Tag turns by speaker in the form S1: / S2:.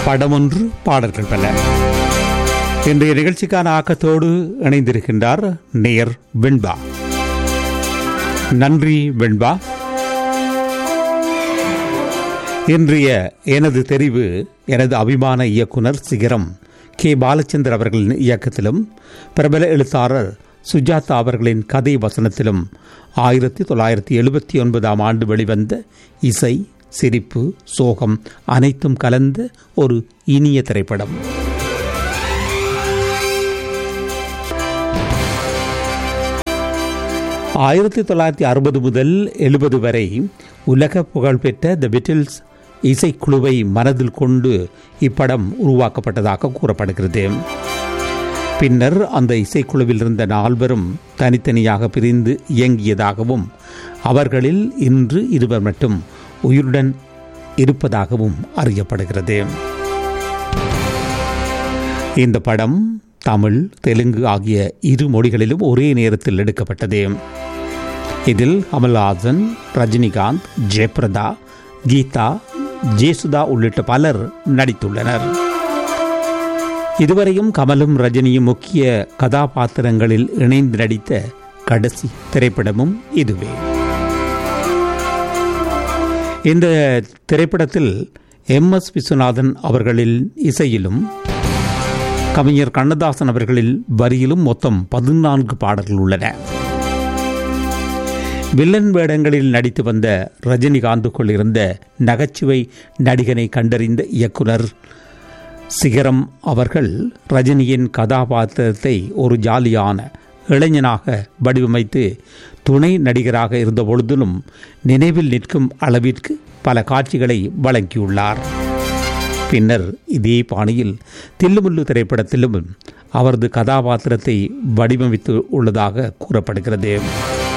S1: படம் ஒன்று பாடல்கள் பல இன்றைய நிகழ்ச்சிக்கான ஆக்கத்தோடு இணைந்திருக்கின்றார் நேர் வெண்பா நன்றி வெண்பா இன்றைய எனது தெரிவு எனது அபிமான இயக்குனர் சிகரம் கே பாலச்சந்தர் அவர்களின் இயக்கத்திலும் பிரபல எழுத்தாளர் சுஜாதா அவர்களின் கதை வசனத்திலும் ஆயிரத்தி தொள்ளாயிரத்தி எழுபத்தி ஒன்பதாம் ஆண்டு வெளிவந்த இசை சிரிப்பு சோகம் அனைத்தும் கலந்த ஒரு இனிய திரைப்படம் ஆயிரத்தி தொள்ளாயிரத்தி அறுபது முதல் எழுபது வரை உலக புகழ்பெற்ற த பிட்டில்ஸ் இசைக்குழுவை மனதில் கொண்டு இப்படம் உருவாக்கப்பட்டதாக கூறப்படுகிறது பின்னர் அந்த இசைக்குழுவில் இருந்த நால்வரும் தனித்தனியாக பிரிந்து இயங்கியதாகவும் அவர்களில் இன்று இருவர் மட்டும் உயிருடன் இருப்பதாகவும் அறியப்படுகிறது இந்த படம் தமிழ் தெலுங்கு ஆகிய இரு மொழிகளிலும் ஒரே நேரத்தில் எடுக்கப்பட்டது இதில் கமல்ஹாசன் ரஜினிகாந்த் ஜெயபிரதா கீதா ஜேசுதா உள்ளிட்ட பலர் நடித்துள்ளனர் இதுவரையும் கமலும் ரஜினியும் முக்கிய கதாபாத்திரங்களில் இணைந்து நடித்த கடைசி திரைப்படமும் இதுவே இந்த திரைப்படத்தில் எம் எஸ் விஸ்வநாதன் அவர்களின் இசையிலும் கவிஞர் கண்ணதாசன் அவர்களில் வரியிலும் மொத்தம் பதினான்கு பாடல்கள் உள்ளன வில்லன் வேடங்களில் நடித்து வந்த ரஜினிகாந்துக்குள் இருந்த நகைச்சுவை நடிகனை கண்டறிந்த இயக்குனர் சிகரம் அவர்கள் ரஜினியின் கதாபாத்திரத்தை ஒரு ஜாலியான இளைஞனாக வடிவமைத்து துணை நடிகராக இருந்த பொழுதிலும் நினைவில் நிற்கும் அளவிற்கு பல காட்சிகளை வழங்கியுள்ளார் பின்னர் இதே பாணியில் தில்லுமுல்லு திரைப்படத்திலும் அவரது கதாபாத்திரத்தை வடிவமைத்து உள்ளதாக கூறப்படுகிறது